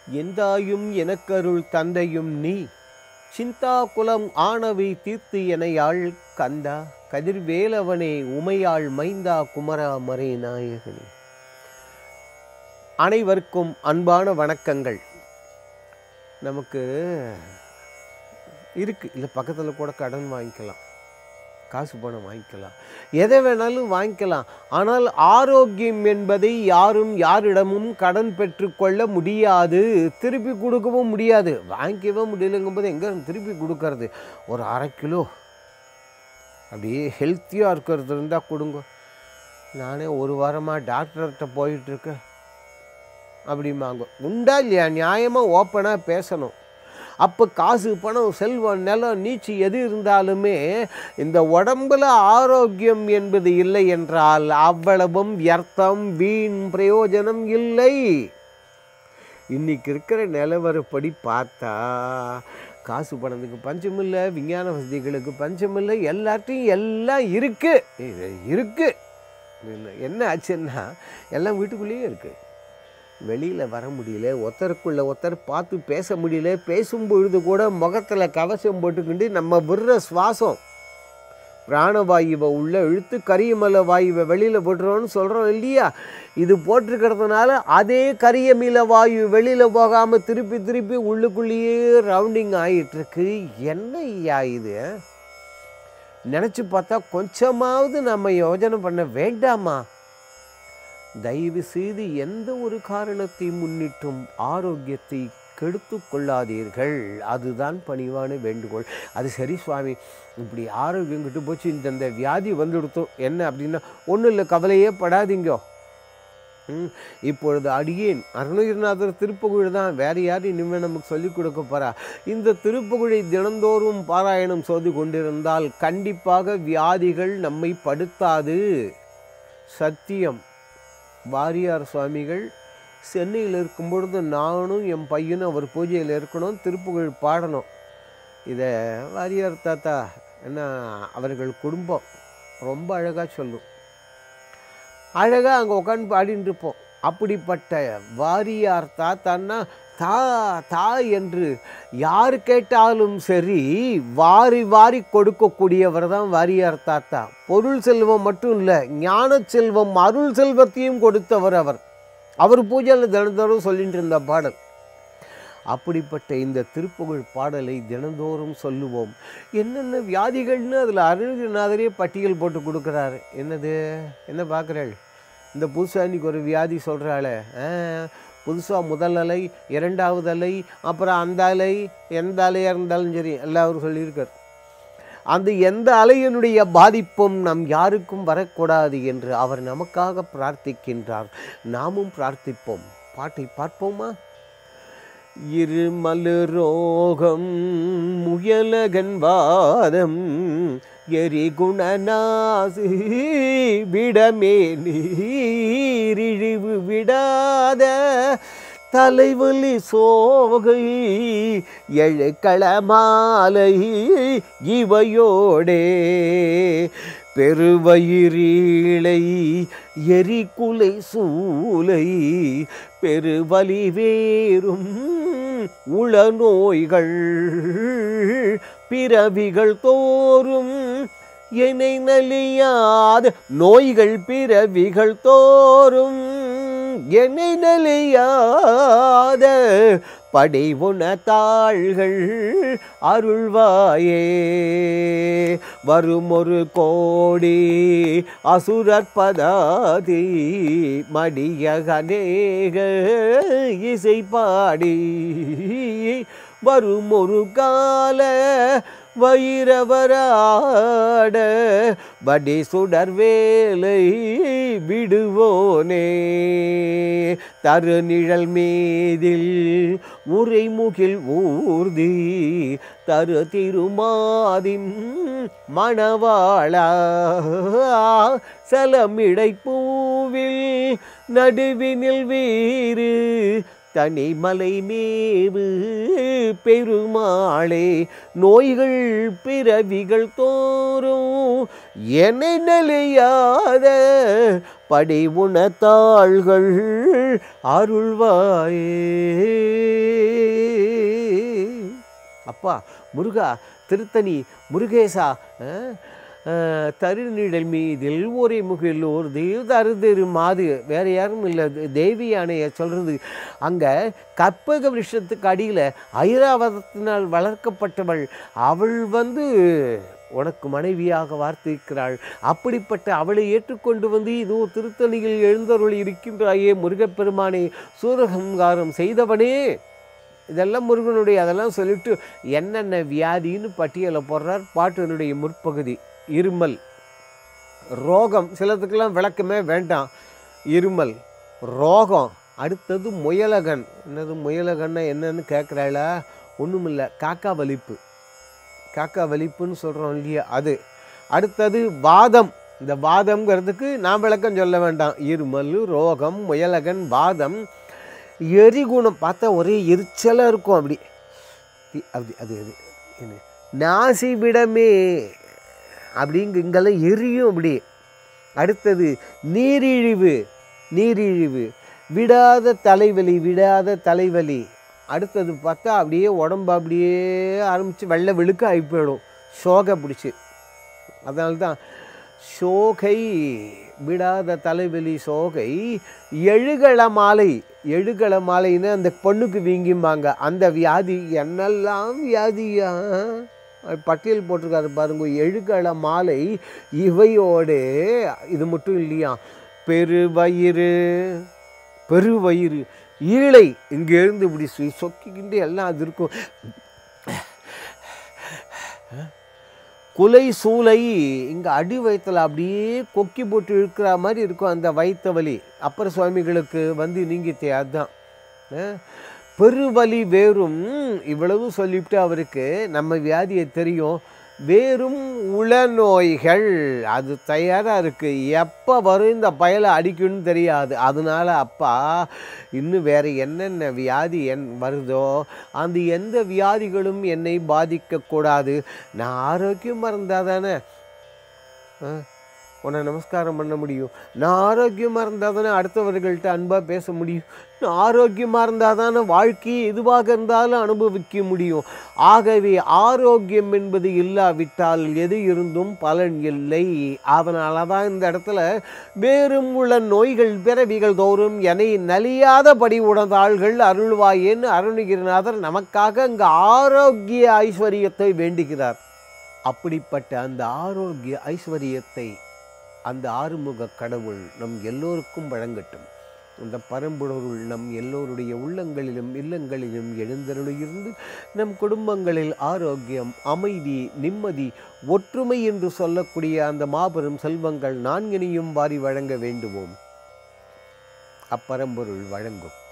எந்தாயும் எனக்கருள் தந்தையும் நீ சிந்தா குலம் ஆனவை தீர்த்து எனையாள் கந்தா கதிர்வேலவனே உமையாள் மைந்தா குமரா மறை நாயகனே அனைவருக்கும் அன்பான வணக்கங்கள் நமக்கு இருக்கு இல்லை பக்கத்தில் கூட கடன் வாங்கிக்கலாம் காசு பணம் வாங்கிக்கலாம் எதை வேணாலும் வாங்கிக்கலாம் ஆனால் ஆரோக்கியம் என்பதை யாரும் யாரிடமும் கடன் பெற்றுக்கொள்ள முடியாது திருப்பி கொடுக்கவும் முடியாது வாங்கிக்கவே முடியலைங்கும்போது எங்கே திருப்பி கொடுக்கறது ஒரு அரை கிலோ அப்படியே ஹெல்த்தியாக இருக்கிறது இருந்தால் கொடுங்க நானே ஒரு வாரமாக டாக்டர்கிட்ட போயிட்டுருக்கேன் அப்படிம்பாங்க உண்டா இல்லையா நியாயமாக ஓப்பனாக பேசணும் அப்போ காசு பணம் செல்வம் நிலம் நீச்சி எது இருந்தாலுமே இந்த உடம்புல ஆரோக்கியம் என்பது இல்லை என்றால் அவ்வளவும் வியர்த்தம் வீண் பிரயோஜனம் இல்லை இன்னைக்கு இருக்கிற நிலவரப்படி பார்த்தா காசு பணத்துக்கு பஞ்சம் இல்லை விஞ்ஞான வசதிகளுக்கு பஞ்சம் இல்லை எல்லாத்தையும் எல்லாம் இருக்கு இது இருக்கு இல்லை என்ன ஆச்சுன்னா எல்லாம் வீட்டுக்குள்ளேயே இருக்குது வெளியில் வர முடியல ஒருத்தருக்குள்ள ஒருத்தர் பார்த்து பேச முடியல பேசும் பொழுது கூட முகத்தில் கவசம் போட்டுக்கிண்டு நம்ம விடுற சுவாசம் பிராணவாயுவை உள்ளே இழுத்து கரியமலை வாயுவை வெளியில் விடுறோன்னு சொல்கிறோம் இல்லையா இது போட்டிருக்கிறதுனால அதே கரியமில வாயு வெளியில் போகாமல் திருப்பி திருப்பி உள்ளுக்குள்ளேயே ரவுண்டிங் ஆகிட்டுருக்கு என்ன ஐயா இது நினச்சி பார்த்தா கொஞ்சமாவது நம்ம யோஜனை பண்ண வேண்டாமா தயவு செய்து எந்த ஒரு காரணத்தை முன்னிட்டும் ஆரோக்கியத்தை கெடுத்து கொள்ளாதீர்கள் அதுதான் பணிவான வேண்டுகோள் அது சரி சுவாமி இப்படி ஆரோக்கியம் கிட்டு போச்சு இந்தந்த வியாதி வந்துடுத்தோம் என்ன அப்படின்னா ஒன்றும் இல்லை கவலையே படாதீங்கோ ம், இப்பொழுது அடியேன் அருணகிரிநாதர் திருப்புகழ் தான் வேற யாரும் இனிமேல் நமக்கு சொல்லிக் கொடுக்க போறா இந்த திருப்புகழை தினந்தோறும் பாராயணம் செய்து கொண்டிருந்தால் கண்டிப்பாக வியாதிகள் நம்மை படுத்தாது சத்தியம் வாரியார் சுவாமிகள் சென்னையில் இருக்கும் பொழுது நானும் என் பையனும் அவர் பூஜையில் இருக்கணும் திருப்புகழ் பாடணும் இதை வாரியார் தாத்தா என்ன அவர்கள் குடும்பம் ரொம்ப அழகாக சொல்லும் அழகாக அங்கே உட்காந்து பாடிட்டு இருப்போம் அப்படிப்பட்ட வாரியார் தாத்தான்னா தா தா என்று யார் கேட்டாலும் சரி வாரி வாரி கொடுக்கக்கூடியவர் தான் வாரியார் தாத்தா பொருள் செல்வம் மட்டும் இல்லை ஞான செல்வம் அருள் செல்வத்தையும் கொடுத்தவர் அவர் அவர் பூஜையில் தினந்தோறும் சொல்லிட்டு இருந்த பாடல் அப்படிப்பட்ட இந்த திருப்புகழ் பாடலை தினந்தோறும் சொல்லுவோம் என்னென்ன வியாதிகள்னு அதில் அருணகிரிநாதரே பட்டியல் போட்டு கொடுக்குறாரு என்னது என்ன பார்க்குறாள் இந்த புதுசாக இன்னைக்கு ஒரு வியாதி சொல்கிறாளே புதுசாக முதல் அலை இரண்டாவது அலை அப்புறம் அந்த அலை எந்த அலையாக இருந்தாலும் சரி எல்லாரும் சொல்லியிருக்கார் அந்த எந்த அலையினுடைய பாதிப்பும் நம் யாருக்கும் வரக்கூடாது என்று அவர் நமக்காக பிரார்த்திக்கின்றார் நாமும் பிரார்த்திப்போம் பாட்டை பார்ப்போமா இருமலு ரோகம் முயலகன் வாதம் எரிகுணநாசு விடமே நீரிழிவு விடாத தலைவலி சோகை எழுக்கள மாலை இவையோடே பெருவயிரீளை எரிகுலை சூலை பெருவலி வேறும் உள நோய்கள் பிறவிகள் தோறும் என்னை நலியாத நோய்கள் பிறவிகள் தோறும் என்னை நலியாத படைவுண தாள்கள் அருள்வாயே வரும் ஒரு கோடி அசுரற்பதாதி மடியகனேக இசை பாடி வரும் ஒரு கால வைரவராட வடி சுடர் வேலை விடுவோனே தருநிழல் மீதில் உரைமுகில் ஊர்தி தரு திருமாதின் மணவாளா சலமிடை பூவில் நடுவினில் வீறு தனிமலை மேவு பெருமாளே நோய்கள் பிறவிகள் தோறும் என்னை நிலையாத படி உணத்தாள்கள் அருள்வாயே அப்பா முருகா திருத்தணி முருகேசா அஹ், அஹ், தருநிழல் மீதில் ஒரே முகில் ஒரு தெய்வ அருதெரு மாது வேற யாரும் இல்லை தேவி யானையை சொல்கிறது அங்கே கற்பக விஷத்துக்கு அடியில் ஐராவதத்தினால் வளர்க்கப்பட்டவள் அவள் வந்து உனக்கு மனைவியாக வார்த்திருக்கிறாள் அப்படிப்பட்ட அவளை ஏற்றுக்கொண்டு வந்து இதோ திருத்தணியில் எழுந்தருள் இருக்கின்றாயே முருகப்பெருமானே சூரசம்காரம் செய்தவனே இதெல்லாம் முருகனுடைய அதெல்லாம் சொல்லிட்டு என்னென்ன வியாதின்னு பட்டியலை போடுறார் பாட்டினுடைய முற்பகுதி இருமல் ரோகம் சிலதுக்கெல்லாம் விளக்கமே வேண்டாம் இருமல் ரோகம் அடுத்தது முயலகன் என்னது முயலகன்னா என்னன்னு கேட்குறாளா ஒன்றுமில்லை காக்கா வலிப்பு காக்கா வலிப்புன்னு சொல்கிறோம் இல்லையா அது அடுத்தது வாதம் இந்த வாதம்ங்கிறதுக்கு நான் விளக்கம் சொல்ல வேண்டாம் இருமல் ரோகம் முயலகன் வாதம் எரிகுணம் பார்த்தா ஒரே எரிச்சலாக இருக்கும் அப்படி தி- அப்படி அது அது என்ன நாசி விடமே அப்படிங்க இங்கெல்லாம் எரியும் அப்படி அடுத்தது நீரிழிவு நீரிழிவு விடாத தலைவலி விடாத தலைவலி அடுத்தது பார்த்தா அப்படியே உடம்பு அப்படியே ஆரம்பித்து வெள்ளை வெளுக்க ஆகி போயிடும் சோகை பிடிச்சி அதனால தான் சோகை விடாத தலைவலி சோகை எழுகள மாலை எழுகள மாலைன்னு அந்த பொண்ணுக்கு வீங்கிம்பாங்க அந்த வியாதி என்னெல்லாம் வியாதியா அது பட்டியல் போட்டிருக்காரு பாருங்க எழுகள மாலை இவையோடு இது மட்டும் இல்லையா பெருவயிறு பெருவயிறு ஈழை இங்கேருந்து இப்படி சொ- சொக்கிக்கிண்டு எல்லாம் அது இருக்கும் குலை சூளை இங்கே அடி வயிற்றுல அப்படியே கொக்கி போட்டு இழுக்கிற மாதிரி இருக்கும் அந்த வயிற்று வலி அப்பர் சுவாமிகளுக்கு வந்து நீங்கித்தே அதுதான் அஹ், பெருவலி வேறும் இவ்வளவு சொல்லிவிட்டு அவருக்கு நம்ம வியாதியை தெரியும் வேறும் உளநோய்கள் அது தயாராக இருக்குது எப்போ வரும் இந்த பயலை அடிக்கும்னு தெரியாது அதனால அப்பா இன்னும் வேறு என்னென்ன வியாதி என் வருதோ அந்த எந்த வியாதிகளும் என்னை பாதிக்கக்கூடாது நான் ஆரோக்கியமாக இருந்தால் தானே ஆ, உன்னை நமஸ்காரம் பண்ண முடியும் நான் ஆரோக்கியமாக இருந்தால் தானே அடுத்தவர்கள்ட்ட அன்பாக பேச முடியும் நான் ஆரோக்கியமாக இருந்தால் தானே வாழ்க்கையை எதுவாக இருந்தாலும் அனுபவிக்க முடியும் ஆகவே ஆரோக்கியம் என்பது இல்லாவிட்டால் எது இருந்தும் பலன் இல்லை அதனால தான் இந்த இடத்துல வேறும் உள்ள நோய்கள் பிறவிகள் தோறும் என்னை நலியாதபடி உணர்ந்தாள்கள் அருள்வாயேன்னு அருணகிரிநாதர் நமக்காக அங்கே ஆரோக்கிய ஐஸ்வர்யத்தை வேண்டுகிறார் அப்படிப்பட்ட அந்த ஆரோக்கிய ஐஸ்வர்யத்தை அந்த ஆறுமுக கடவுள் நம் எல்லோருக்கும் வழங்கட்டும் அந்த பரம்பொருள் நம் எல்லோருடைய உள்ளங்களிலும் இல்லங்களிலும் எழுந்தருளியிருந்து நம் குடும்பங்களில் ஆரோக்கியம் அமைதி நிம்மதி ஒற்றுமை என்று சொல்லக்கூடிய அந்த மாபெரும் செல்வங்கள் நான்கினையும் வாரி வழங்க வேண்டுவோம் அப்பரம்பொருள் வழங்கும்